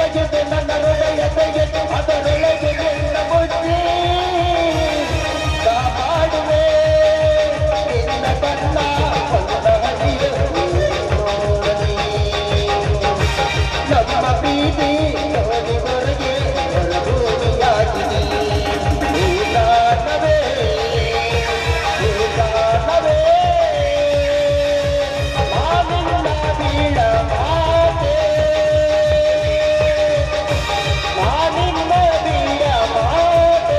ಬಗೆದು ನನ್ನ ಹೃದಯತೆಗೆ ಅದರೊಳಗೆ ನಿನ್ನ ಬುದ್ಧಿ ಕಾಪಾಡುವೆ ನಿನ್ನ ಬಣ್ಣ ಹೊನ್ನ ಹರಿಯ ನೋಡಲಿ. ನಮ್ಮ ಪ್ರೀತಿ ಹೊರಗೆ ಹೊರಭೂಮಿಯಾಗಿದೆ ಏಕಾನವೇ ಏಕಾನವೇ ಮಾನಿನ್ನ ಬೀಳ ಮಾತೆ ಮಾನಿನ್ನ ಬೀಳ ಮಾತೆ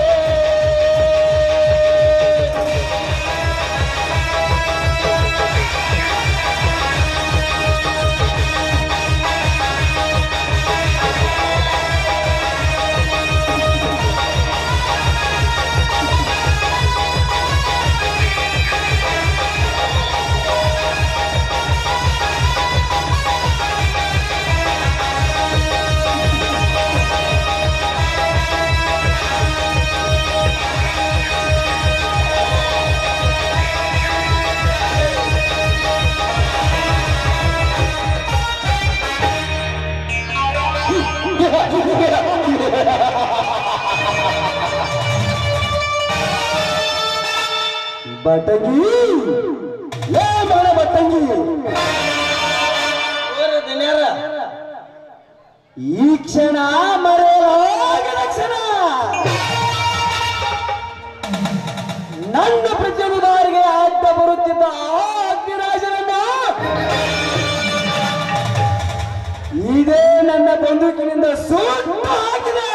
ಬಟಗಿ ಏ ಮಗಳ ಬಟ್ಟಂಗಿ ಈ ಕ್ಷಣ ಮರೆಯಲಾಗದ ಕ್ಷಣ ನನ್ನ ಪ್ರತಿಯೊಂದು ದಾರಿಗೆ ಅಡ್ಡ ಬರುತ್ತಿದ್ದ ಆ ಅಗ್ನಿರಾಜನನ್ನ ಇದೇ ನನ್ನ ಬಂದೂಕಿನಿಂದ ಸುಟ್ಟು ಹಾಕಿದೆ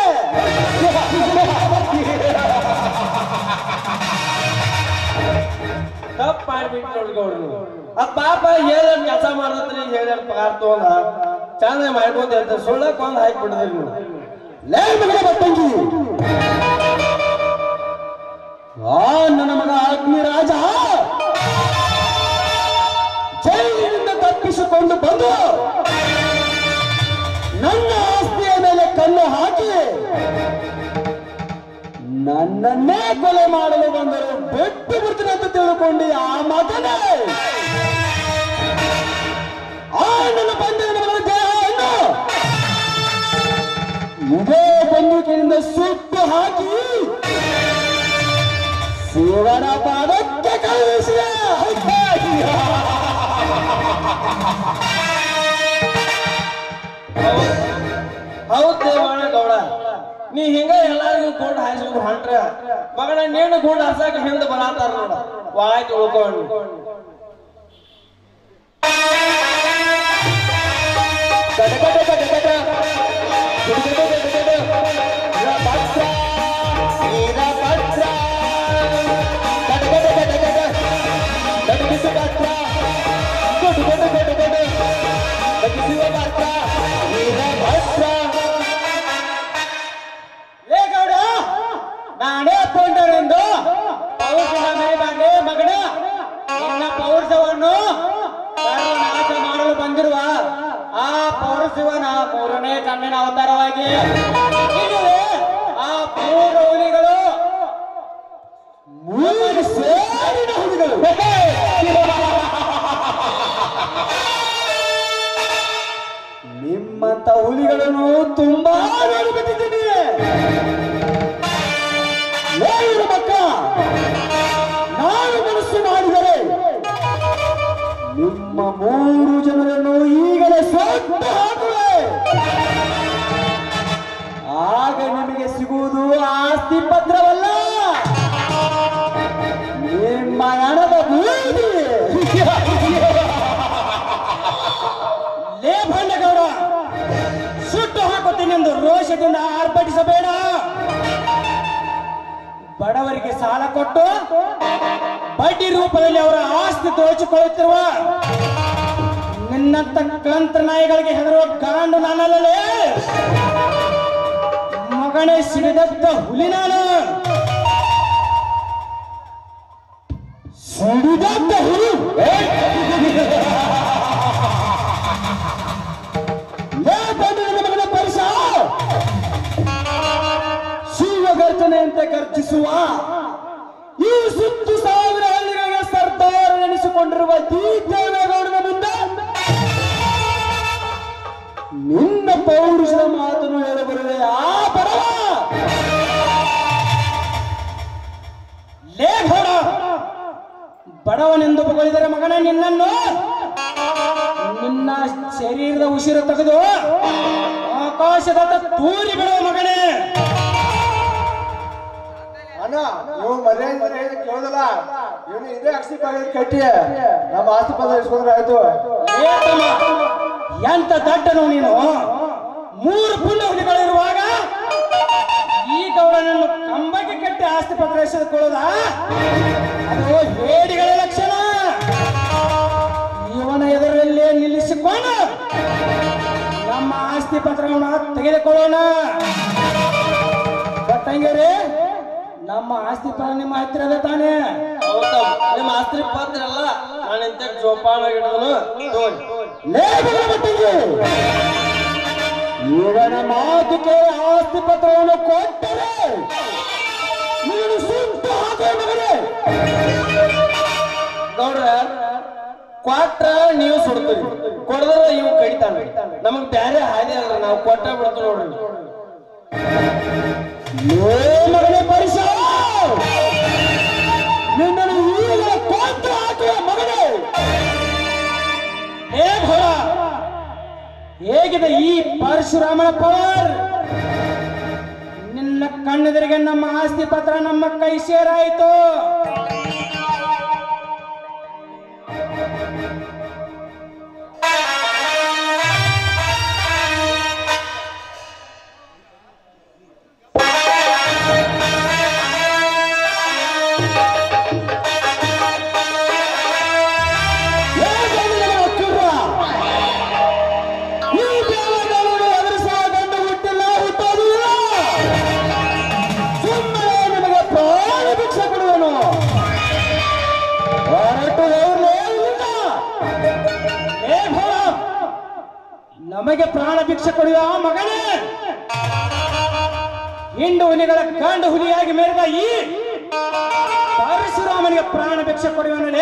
ತಪ್ಪ ಮಾಡ್ಬಿಟ್ಟು ನೋಡ್ಕೊಂಡು ಆ ಪಾಪ ಹೇಳ ಕೆಲಸ ಮಾಡತ್ರಿ ಹೇಳ ಪಗಾರ ತಗೊಂಡ ಚಂದ ಮಾಡ್ಕೊಂತ ಅಂತ ಸುಳ್ಳಕ್ ಒಂದ್ ಹಾಕಿ ಬಿಡದ್ರಿ ನೀವು ಲೇ ಮಗಳ ಬಟ್ಟಂಗಿ ಆ ನನ್ನ ಮಗ ಅಗ್ನಿರಾಜ ಜೈಲಿನಿಂದ ತಪ್ಪಿಸಿಕೊಂಡು ಬಂದು ನನ್ನ ಆಸ್ತಿಯ ಮೇಲೆ ಕಲ್ಲು ಹಾಕಿ ನನ್ನನ್ನೇ ಕೊಲೆ ಮಾಡಲು ಬಂದರು ಬಿಟ್ಟು ಬಿಡ್ತೀನಿ ಅಂತ ತಿಳ್ಕೊಂಡು ಆ ಮಗನೇ ಆ ನನ್ನ ಬಂದಿನ ಮಗಳ ದೇಹವನ್ನು ಇದೇ ಬಂದೂಕಿನಿಂದ ಸುಟ್ಟು ಹಾಕಿ ಶಿವನ ಪಾದಕ್ಕೆ ಕಳುಹಿಸಿದ ಹೌದ್ ದೇವಣ್ಣ ಗೌಡ ನೀ ಹಿಂಗ ಎಲ್ಲಾರಿಗೂ ಕೊಂಡು ಹಾಯಿಸ್ಕೊಂಡು ಹೊಂಟ್ರ ಮಗನ ನೀನು ಕೊಂಡು ಹಸಾಕ ಹಿಂದೆ ಬರಾತಾರ ನೋಡ ವಾಯ್ತು ಉಳ್ಕೊಂಡು ಲೇ ಗೌಡ ನಾನೇ ಅಪ್ಪಂಡರೆಂದು ಪೌರುಷನ ಮರಿಬಾರ್ದೆ ಮಗನ ನಿನ್ನ ಪೌರುಷವನ್ನು ಸರ್ವನಾಶ ಮಾಡಲು ಬಂದಿರುವ ಆ ಪೌರುಷವನ ಮೂರನೇ ಕಣ್ಣಿನ ಅವತಾರವಾಗಿ ಇದುವೇ ಆ ಮೂರು ಹುಲಿಗಳು ಮೂರು ಸೇರಿನ ಹುಲಿಗಳು ನಿಮ್ಮಂತ ಹುಲಿಗಳನ್ನು ತುಂಬಾ ನೋಡಿಬಿಟ್ಟಿದ್ದೀನಿ ಏನು ಮಕ್ಕ ನಾನು ಮನಸ್ಸು ಮಾಡಿದರೆ ನಿಮ್ಮ ಮೂರು ಜನರನ್ನು ಈಗಲೇ ಸ್ವಲ್ಪ ಹಾಕುವೆ ಆಗ ನಿಮಗೆ ಸಿಗುವುದು ಆಸ್ತಿ ಪತ್ರವಲ್ಲ ನಿಮ್ಮ ಹಣದ ಬೂದಿ ಲೇ ಭಂಡಗೌಡ ಸುಟ್ಟು ಹಾಕುತ್ತೀನಿ ಎಂದು ರೋಷದಿಂದ ಆರ್ಭಟಿಸಬೇಡ ಬಡವರಿಗೆ ಸಾಲ ಕೊಟ್ಟು ಬಡ್ಡಿ ರೂಪದಲ್ಲಿ ಅವರ ಆಸ್ತಿ ದೋಚಿಕೊಳ್ಳುತ್ತಿರುವ ನಿನ್ನಂತ ಕಂತ್ರ ನಾಯಿಗಳಿಗೆ ಹೆದರುವ ಗಾಂಡು ನಾನಲ್ಲೇ ಮಗನೇ ಸಿಡಿದದ್ದ ಹುಲಿ ನಾನು ಸಿಡಿದದ್ದ ಹುಲಿ ಲೇ ಬಂದು ನನ್ನ ಮಗನ ಪರಿಸ ಶಿವಗರ್ಜನೆಯಂತೆ ಗರ್ಜಿಸುವ ಈ ಸುತ್ತು ಸಾವಿರ ಹಳ್ಳಿಗಳಿಗೆ ಸರ್ದಾರ ನೆನೆಸಿಕೊಂಡಿರುವ ದಿ ದೇವೇಗೌಡನ ಮುಂದೆ ನಿನ್ನ ಪೌರುಷದ ಮಾತನ್ನು ಹೇಳಬರುವೆ ಆ ಬಡವ ಲೇ ಘೋಡ ಬಡವನೆಂದು ಬಗಳಿದರೆ ಮಗನ ನಿನ್ನನ್ನು ನಿನ್ನ ಶರೀರದ ಉಸಿರು ತೆಗೆದು ಆಕಾಶದ ತೂರಿ ಬಿಡುವ ಮಗನೇ ಅಣ್ಣ ನೀವು ಮರ್ಯಾದೆ ಹೇಳಿದ ಕೇಳೋದಲ್ಲ ಇವನು ಇದೇ ಅಕ್ಷಿ ಬಾಗಿಲು ಕಟ್ಟಿ ನಮ್ಮ ಆಸ್ತಿ ಪದ ಇಸ್ಕೊಂಡ್ರೆ ಆಯ್ತು ಏ ತಮ್ಮ, ಎಂತ ದಡ್ಡನು ನೀನು ಮೂರು ಪುಣ್ಯ ಹುಲಿಗಳಿರುವಾಗ ಈ ಗೌಡನನ್ನು ಕಂಬಕ್ಕೆ ಕಟ್ಟಿ ಆಸ್ತಿ ಪತ್ರ ಎಸೆದುಕೊಳ್ಳೋದ ಅದು ಹೇಡಿಗಳ ಲಕ್ಷಣ ಇವನ ಎದುರಲ್ಲಿ ನಿಲ್ಲಿಸಿಕೊಂಡು ನಮ್ಮ ಆಸ್ತಿ ಪತ್ರವನ್ನು ತೆಗೆದುಕೊಳ್ಳೋಣ ಗೊತ್ತಂಗಿರಿ ನಮ್ಮ ಆಸ್ತಿ ಪತ್ರ ನಿಮ್ಮ ಹತ್ತಿರ ಅದ ತಾನೇ ಹೌದಾ ನಿಮ್ಮ ಆಸ್ತಿ ಪಾತ್ರ ಅಲ್ಲ ನಾನು ಇಂತ ಜೋಪಾನ ಹಿಡಿದನು ತೋರಿ ಲೇಖನ ಮಟ್ಟಿಗೆ ಇವನ ಮಾತುಕೆ ಆಸ್ತಿ ಪತ್ರವನ್ನು ಕೊಟ್ಟರೆ ನೀನು ಸುಂಟು ಹಾಕೋ ಮಗನೇ ಗೌಡ್ರ ಕೊಟ್ರ ನೀವು ಸುಡ್ತೀರಿ ಕೊಡದ್ರ ಇವ್ ಕಡಿತಾನ ನಮಗ್ ಬ್ಯಾರೆ ಹಾದಿ ಅಲ್ಲ ನಾವು ಕೊಟ್ಟ ಬಿಡ್ತು ನೋಡ್ರಿ ಲೇ ಮಗನೇ ಪರಿಸ ನಿನ್ನನ್ನು ಈಗ ಕೊಂದು ಹಾಕುವ ಮಗನೇ ಹೇ ಘೋರ ಹೇಗಿದೆ ಈ ಪರಶುರಾಮನ ಪವರ್ ನಿನ್ನ ಕಣ್ಣೆದುರಿಗೆ ನಮ್ಮ ಆಸ್ತಿ ಪತ್ರ ನಮ್ಮ ಕೈ ಸೇರಾಯಿತು ಲೇ ಗಂಡಿನ ಕುರ್ರ, ಈ ದೇವಗಳನ್ನು ಎದುರಿಸುವ ಗಂಡು ಹುಟ್ಟಿಲ್ಲ ಹುಟ್ಟೋದಿಲ್ಲ ಸುಮ್ಮನೆ ನಿಮಗೆ ಪ್ರಾಣ ಭಿಕ್ಷೆ ಕೊಡುವನು ಹೊರಟು ಹೋಗ್ಲೇ ಇಲ್ಲ ಹೇ ಘೋರ ನಮಗೆ ಪ್ರಾಣ ಭಿಕ್ಷೆ ಕೊಡುವ ಮಗನೇ ಹಿಂಡು ಹುಲಿಗಳ ಗಂಡು ಹುಲಿಯಾಗಿ ಮೆರೆದ ಈ ಪರಶುರಾಮನಿಗೆ ಪ್ರಾಣ ಭಿಕ್ಷೆ ಕೊಡುವನಲ್ಲೇ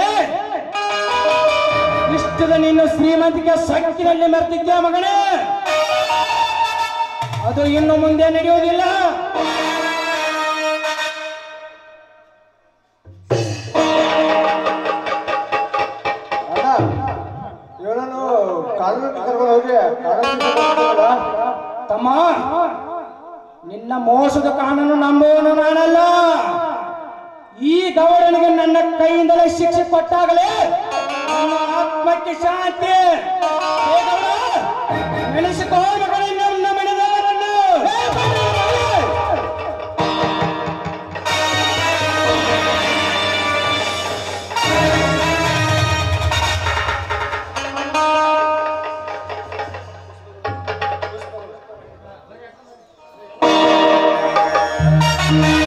ಇಷ್ಟದ ನೀನು ಶ್ರೀಮಂತಿಕೆ ಸಕ್ಕಿನಲ್ಲಿ ಮೆರೆದಿದ್ಯಾ ಮಗನೇ ಅದು ಇನ್ನು ಮುಂದೆ ನಡೆಯುವುದಿಲ್ಲ ಅಣ್ಣ ಇವನನ್ನು ಕಾನೂನು ಕರ್ಕೊಂಡು ಹೋಗಿ ಕಾನೂನು ತಮ್ಮ ನಿನ್ನ ಮೋಸದ ಕಾನೂನು ನಂಬುವನು ನಾನಲ್ಲ ಈ ಗೌಡನಿಗೆ ನನ್ನ ಕೈಯಿಂದಲೇ ಶಿಕ್ಷೆ ಕೊಟ್ಟಾಗಲೇ ನನ್ನ ಆತ್ಮಕ್ಕೆ ಶಾಂತಿ ಹೇ ಗೌಡ, ನೆನೆಸಿಕೋ ಮಗ